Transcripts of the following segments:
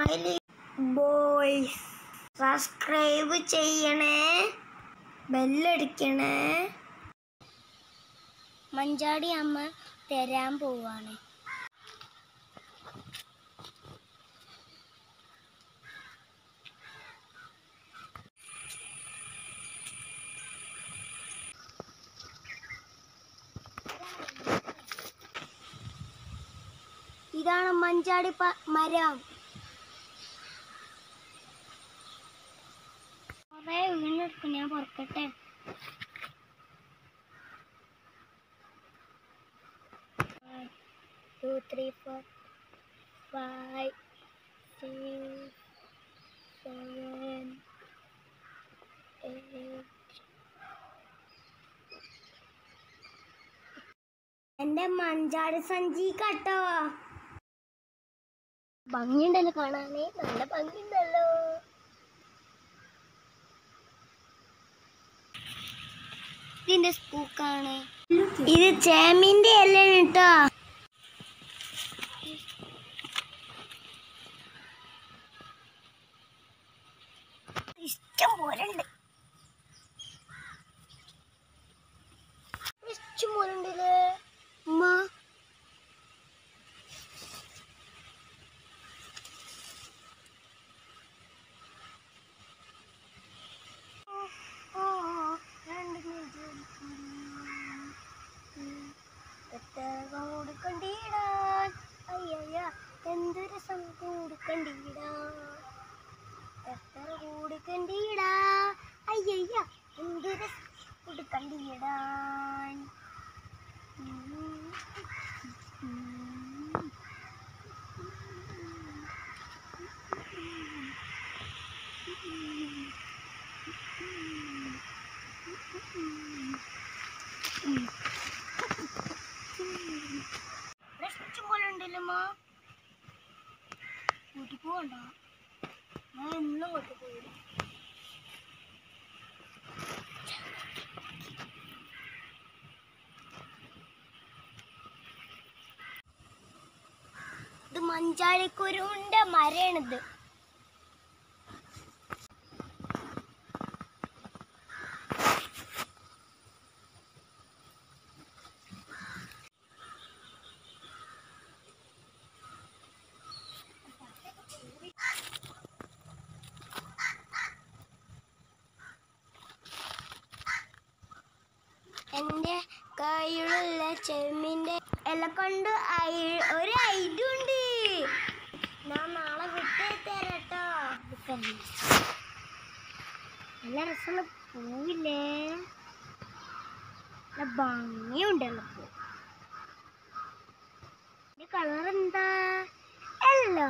boys subscribe ചെയ്യണേ ബെല്ലടിക്കണേ മഞ്ചാടി അമ്മ തരാൻ പോവാണ് ഇതാണ് മഞ്ചാടി പ- മരം കുറേ വീണെടുക്കും ഞാൻ പൊറക്കട്ടെ two three four five six seven eight എന്റെ മഞ്ചാടി സഞ്ചി കട്ടോ ഭംഗിയുണ്ടല്ലോ കാണാനേ നല്ല ഭംഗിയുണ്ടല്ലോ ഇതിന്റെ സ്പൂക്കാണ് ഇത് ചേമിന്റെ അല്ലാണ് കേട്ടോ ഇഷ്ടം പോലെ ഉണ്ട് ഇഷ്ടം പോലെ ഉണ്ടല്ലേ ഉമ്മ കൊടുക്കണ്ടീടാൻ അയ്യയ്യ എന്ത് രസം കൊടുക്കണ്ടീടാൻ എത്ര കൊടുക്കണ്ടീടാ അയ്യയ്യ എന്ത് രസം കൊടുക്കണ്ടീടാൻ ഇഷ്ടം പോലെ ഉണ്ടല്ലോ കൂട്ടി പോകണ്ട ഞാൻ എന്നും കൊണ്ടു പോയി ഇത് മഞ്ചാടിക്കുരുവിന്റെ മരയാണിത് എൻ്റെ കയ്യിലുള്ള ചെമ്മിൻ്റെ ഇല കൊണ്ട് ഐ- ഒരു ഐഡിയ ഉണ്ട് ഞാൻ നാളെ വിട്ടേ തരാട്ടോ നല്ല രസമുള്ള പൂവില്ലേ നല്ല ഭംഗിയുണ്ടല്ലോ പൂ കളർ എന്താ അല്ല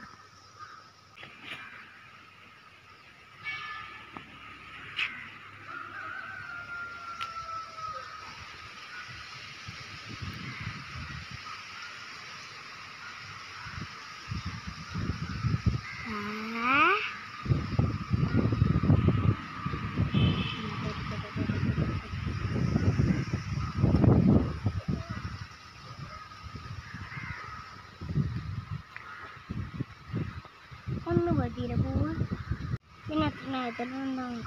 ഒന്ന് മതിയില്ല പൂവ് പിന്നെ അത്ര നേരത്തിലുണ്ടാവും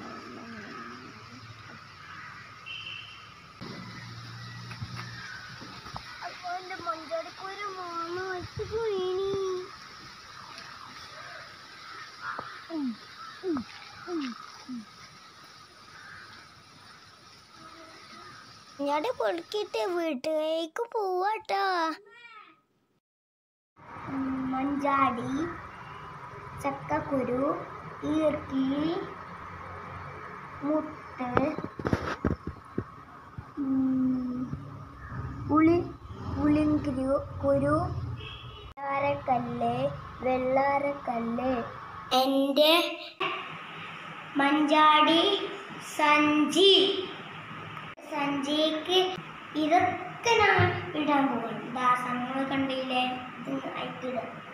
അപ്പൊ എന്റെ മഞ്ചാടിക്കൊരു മൂന്ന് വയസ്സ് പോയിനി ഞാൻ പൊളിക്കിട്ട് വീട്ടിലേക്ക് പോവാട്ടോ മഞ്ചാടി ചക്കക്കുരു ഈർക്കി മുട്ട് ഉം, ഉളി ഉളിങ്കുരു കുരു വെള്ളാരക്കല്ല് വെള്ളാരക്കല്ല് എൻ്റെ മഞ്ചാടി സഞ്ചി സഞ്ചിക്ക് ഇതൊക്കെ ഞാൻ ഇടാൻ പോകും ദാസങ്ങൾ കണ്ടില്ലേ ഇത് അയക്കിടാം